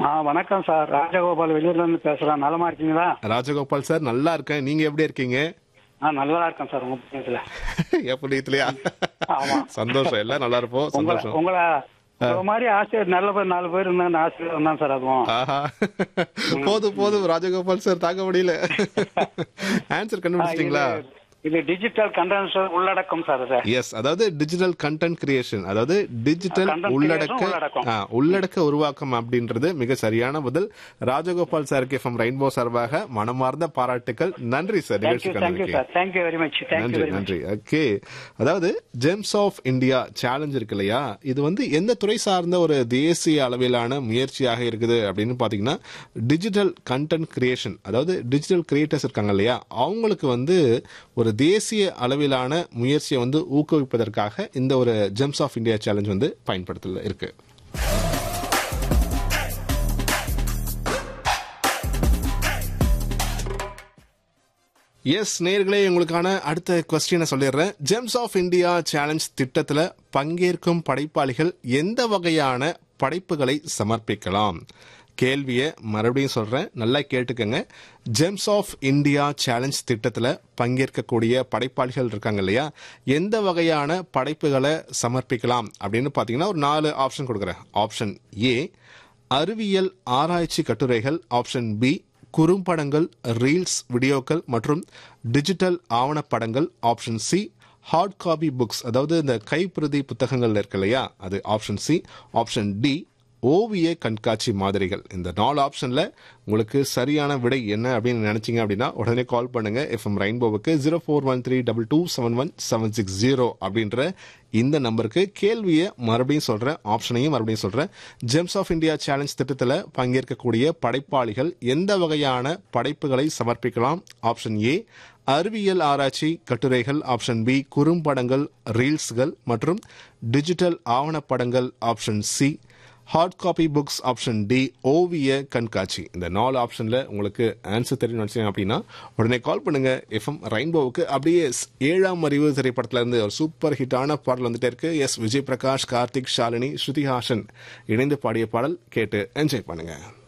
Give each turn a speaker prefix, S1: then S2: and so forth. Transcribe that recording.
S1: ஆ வணக்கம் சார் ராஜகோபால் வெளியூர்ல இருந்து பேசுறேன் நலமா இருக்கீங்களா
S2: ராஜகோபால் சார் நல்லா இருக்கேன் நீங்க எப்படி இருக்கீங்க
S1: ஆ நல்லா இருக்கேன் சார் உங்க புண்ணியத்துல
S2: எப்படி இல்லையா
S1: ஆமா.
S2: சந்தோஷம் எல்லாம் நல்லா இருப்போம்
S1: உங்களை
S2: சந்தோஷம்
S1: உங்களை உங்களை மாதிரி ஆசிரியர் நல்ல பேர் நாலு பேர் இருந்தாங்க ஆசிரியர் தான் சார் அதுவும்
S2: ஆஹா போதும் போதும் ராஜகோபால் சார் தாங்க முடியல ஆன்சர்
S1: ஆ,
S2: கண்டுபிடிச்சிட்டீங்களா
S1: இது- இது டிஜிட்டல் கண்டென்ஸ் உள்ளடக்கம் சார் இது
S2: எஸ் அதாவது டிஜிட்டல் கண்டென்ட் கிரியேஷன் அதாவது டிஜிட்டல்
S1: Content
S2: உள்ளடக்க
S1: creation, உள்ளடக்கம்.
S2: ஆ, உள்ளடக்க உருவாக்கம் அப்படின்றது மிக சரியான பதில் ராஜகோபால் சாருக்கு ஃப்ரம் ரெயின்போ சார்பாக மனமார்ந்த பாராட்டுக்கள் நன்றி சார்
S1: தேங்க்யூ
S2: நிகழ்ச்சிக்கு
S1: தேங்க்யூ
S2: வந்ததுக்கு.
S1: Sir thank you very much thank you
S2: நன்றி
S1: வெரி மச்
S2: நன்றி ஓகே அதாவது ஜெம்ஸ் ஆஃப் இந்தியா சேலஞ்ச் இருக்கு இல்லையா இது வந்து எந்த துறை சார்ந்த ஒரு தேசிய அளவிலான முயற்சியாக இருக்குது அப்படின்னு பாத்தீங்கன்னா டிஜிட்டல் கண்டென்ட் கிரியேஷன் அதாவது டிஜிட்டல் கிரியேட்டர்ஸ் இருக்காங்க இல்லையா அவங்களுக்கு வந்து ஒரு தேசிய அளவிலான முயற்சியை வந்து ஊக்குவிப்பதற்காக இந்த ஒரு ஜெம்ஸ் ஆஃப் இந்தியா சேலஞ்ச் வந்து பயன்படுத்தல இருக்கு எஸ் நேர்களே உங்களுக்கான அடுத்த கொஸ்டினை சொல்லிடுறேன் ஜெம்ஸ் ஆஃப் இந்தியா சேலஞ்ச் திட்டத்தில் பங்கேற்கும் படைப்பாளிகள் எந்த வகையான படைப்புகளை சமர்ப்பிக்கலாம் கேள்வியை மறுபடியும் சொல்றேன் நல்லா கேட்டுக்கங்க ஜெம்ஸ் ஆஃப் இந்தியா சேலஞ்ச் திட்டத்தில் பங்கேற்கக்கூடிய படைப்பாளிகள் இருக்காங்க இல்லையா எந்த வகையான படைப்புகளை சமர்ப்பிக்கலாம் அப்படின்னு பார்த்தீங்கன்னா ஒரு நாலு ஆப்ஷன் கொடுக்குறேன் ஆப்ஷன் ஏ அறிவியல் ஆராய்ச்சி கட்டுரைகள் ஆப்ஷன் பி குறும்படங்கள் ரீல்ஸ் வீடியோக்கள் மற்றும் டிஜிட்டல் ஆவணப்படங்கள் option C hard copy books அதாவது இந்த கைப்பிரதி புத்தகங்கள் இருக்கு இல்லையா அது ஆப்ஷன் சி ஆப்ஷன் டி ஓவிய கண்காட்சி மாதிரிகள் இந்த நாலு ஆப்ஷன்ல உங்களுக்கு சரியான விடை என்ன அப்படின்னு நினைச்சீங்க அப்படின்னா உடனே கால் பண்ணுங்க எஃப்எம் ரெயின்போவுக்கு zero four one three double two seven one seven six zero அப்படின்ற இந்த நம்பருக்கு கேள்வியை மறுபடியும் சொல்றேன் ஆப்ஷனையும் மறுபடியும் சொல்றேன் ஜெம்ஸ் ஆஃப் இந்தியா சேலஞ்ச் திட்டத்தில் பங்கேற்கக்கூடிய படைப்பாளிகள் எந்த வகையான படைப்புகளை சமர்ப்பிக்கலாம் ஆப்ஷன் ஏ அறிவியல் ஆராய்ச்சி கட்டுரைகள் ஆப்ஷன் பி குறும்படங்கள் ரீல்ஸ்கள் மற்றும் டிஜிட்டல் ஆவணப்படங்கள் option C hard copy books option D ஓவிய கண்காட்சி இந்த நாலு ஆப்ஷன்ல உங்களுக்கு ஆன்சர் தெரியும் நினைச்சீங்க அப்படின்னா உடனே கால் பண்ணுங்க எஃப்எம் ரெயின்போவுக்கு அப்படியே ஸ்- ஏழாம் அறிவு திரைப்படத்துல இருந்து ஒரு சூப்பர் ஹிட்டான பாடல் வந்துட்டே இருக்கு எஸ் விஜய் பிரகாஷ் கார்த்திக் ஷாலினி ஸ்ருதி ஹாசன் இணைந்து பாடிய பாடல் கேட்டு என்ஜாய் பண்ணுங்க